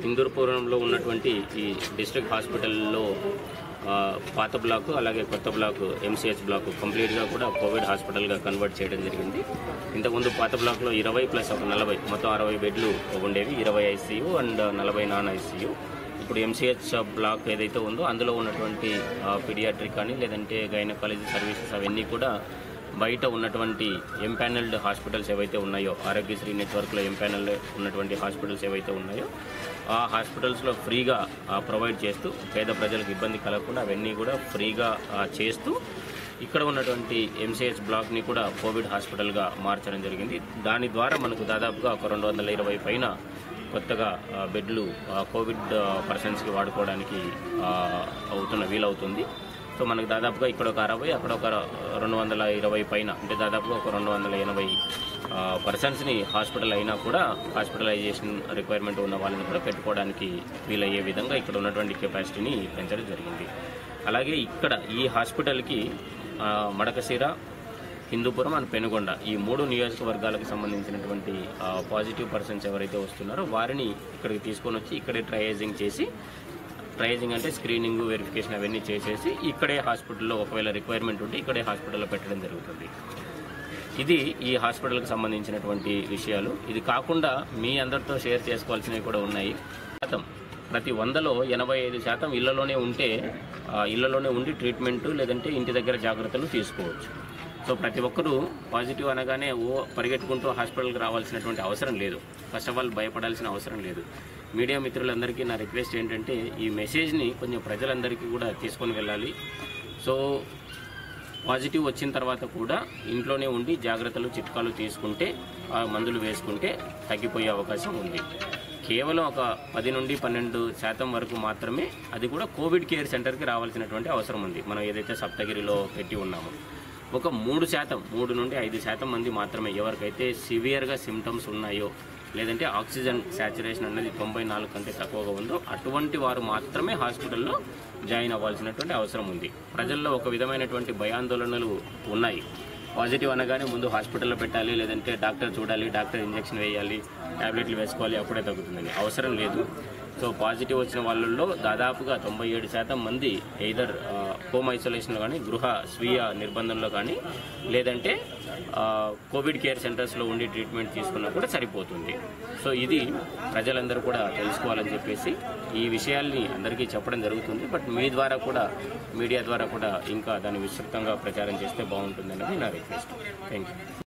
ఇందూర్పురంలో ఉన్నటువంటి ఈ డిస్ట్రిక్ట్ హాస్పిటల్లో ఆ, పాత బ్లాక్ అలాగే కొత్త బ్లాక్ ఎంసీహెచ్ బ్లాక్ కంప్లీట్గా కూడా కోవిడ్ హాస్పిటల్గా కన్వర్ట్ చేయడం జరిగింది ఇంతకుముందు పాత బ్లాక్లో ఇరవై ప్లస్ ఒక నలభై మొత్తం అరవై బెడ్లు ఉండేవి ఇరవై ఐసీయూ అండ్ నలభై నాన్ ఐసీయూ ఇప్పుడు ఎంసీహెచ్ బ్లాక్ ఏదైతే ఉందో అందులో ఉన్నటువంటి పీడియాట్రిక్ కానీ లేదంటే గైనకాలజీ సర్వీసెస్ అవన్నీ కూడా బయట ఉన్నటువంటి ఎంపానల్డ్ హాస్పిటల్స్ ఏవైతే ఉన్నాయో ఆరోగ్యశ్రీ నెట్వర్క్లో ఎంపానల్ ఉన్నటువంటి హాస్పిటల్స్ ఏవైతే ఉన్నాయో ఆ హాస్పిటల్స్లో ఫ్రీగా ఆ, ప్రొవైడ్ చేస్తూ పేద ప్రజలకు ఇబ్బంది కలగకుండా అవన్నీ కూడా ఫ్రీగా ఆ, చేస్తూ ఇక్కడ ఉన్నటువంటి ఎంసీహెచ్ బ్లాక్ని కూడా కోవిడ్ హాస్పిటల్గా మార్చడం జరిగింది దాని ద్వారా మనకు దాదాపుగా ఒక రెండు వందల ఇరవై పైన కొత్తగా ఆ, బెడ్లు ఆ, కోవిడ్ ఆ, పర్సన్స్కి వాడుకోవడానికి ఆ, అవుతున్న వీలవుతుంది సో మనకు దాదాపుగా ఇక్కడ ఒక అరవై అక్కడ ఒక రెండు వందల ఇరవై పైన అంటే దాదాపుగా ఒక రెండు వందల ఎనభై ఆ, పర్సన్స్ని హాస్పిటల్ అయినా కూడా హాస్పిటలైజేషన్ రిక్వైర్మెంట్ ఉన్న వాళ్ళని కూడా పెట్టుకోవడానికి వీలయ్యే విధంగా ఇక్కడ ఉన్నటువంటి కెపాసిటీని పెంచడం జరిగింది అలాగే ఇక్కడ ఈ హాస్పిటల్కి ఆ, మడకశిర హిందూపురం అండ్ పెనుగొండ ఈ మూడు నియోజకవర్గాలకు సంబంధించినటువంటి ఆ, పాజిటివ్ పర్సన్స్ ఎవరైతే వస్తున్నారో వారిని ఇక్కడికి తీసుకొని వచ్చి ఇక్కడే ట్రయేజింగ్ చేసి ట్రయేజింగ్ అంటే స్క్రీనింగ్ వెరిఫికేషన్ అవన్నీ చేసేసి ఇక్కడే హాస్పిటల్లో ఒకవేళ రిక్వైర్మెంట్ ఉంటే ఇక్కడే హాస్పిటల్లో పెట్టడం జరుగుతుంది ఇది ఈ హాస్పిటల్కి సంబంధించినటువంటి విషయాలు ఇది కాకుండా మీ అందరితో షేర్ చేసుకోవాల్సినవి కూడా ఉన్నాయి శాతం ప్రతి వందలో ఎనభై ఐదు శాతం ఇళ్లలోనే ఉంటే ఆ, ఇళ్లలోనే ఉండి ట్రీట్మెంట్ లేదంటే ఇంటి దగ్గర జాగ్రత్తలు తీసుకోవచ్చు సో ప్రతి ఒక్కరూ పాజిటివ్ అనగానే ఓ పరిగెట్టుకుంటూ హాస్పిటల్కి రావాల్సినటువంటి అవసరం లేదు ఫస్ట్ ఆఫ్ ఆల్ భయపడాల్సిన అవసరం లేదు మీడియా మిత్రులందరికీ నా రిక్వెస్ట్ ఏంటంటే ఈ మెసేజ్ని కొంచెం ప్రజలందరికీ కూడా తీసుకొని వెళ్ళాలి సో పాజిటివ్ వచ్చిన తర్వాత కూడా ఇంట్లోనే ఉండి జాగ్రత్తలు చిట్కాలు తీసుకుంటే ఆ మందులు వేసుకుంటే తగ్గిపోయే అవకాశం ఉంది కేవలం ఒక పది నుండి పన్నెండు శాతం వరకు మాత్రమే అది కూడా కోవిడ్ కేర్ సెంటర్కి రావాల్సినటువంటి అవసరం ఉంది మనం ఏదైతే సప్తగిరిలో పెట్టి ఉన్నామో ఒక మూడు శాతం మూడు నుండి ఐదు శాతం మంది మాత్రమే ఎవరికైతే సివియర్గా సిమ్టమ్స్ ఉన్నాయో లేదంటే ఆక్సిజన్ శాచురేషన్ అనేది తొంభై నాలుగు కంటే తక్కువగా ఉందో అటువంటి వారు మాత్రమే హాస్పిటల్లో జాయిన్ అవ్వాల్సినటువంటి అవసరం ఉంది ప్రజల్లో ఒక విధమైనటువంటి భయాందోళనలు ఉన్నాయి పాజిటివ్ అనగానే ముందు హాస్పిటల్లో పెట్టాలి లేదంటే డాక్టర్ చూడాలి డాక్టర్ ఇంజెక్షన్ వేయాలి టాబ్లెట్లు వేసుకోవాలి అప్పుడే తగ్గుతుందని అవసరం లేదు సో పాజిటివ్ వచ్చిన వాళ్ళల్లో దాదాపుగా తొంభై ఏడు శాతం మంది ఎయిదర్ హోమ్ ఐసోలేషన్లో కానీ గృహ స్వీయ నిర్బంధంలో కానీ లేదంటే ఆ, కోవిడ్ కేర్ సెంటర్స్లో ఉండి ట్రీట్మెంట్ తీసుకున్నా కూడా సరిపోతుంది సో ఇది ప్రజలందరూ కూడా తెలుసుకోవాలని చెప్పేసి ఈ విషయాల్ని అందరికీ చెప్పడం జరుగుతుంది బట్ మీ ద్వారా కూడా మీడియా ద్వారా కూడా ఇంకా దాన్ని విస్తృతంగా ప్రచారం చేస్తే బాగుంటుంది అనేది నా రిక్వెస్ట్ థ్యాంక్ యూ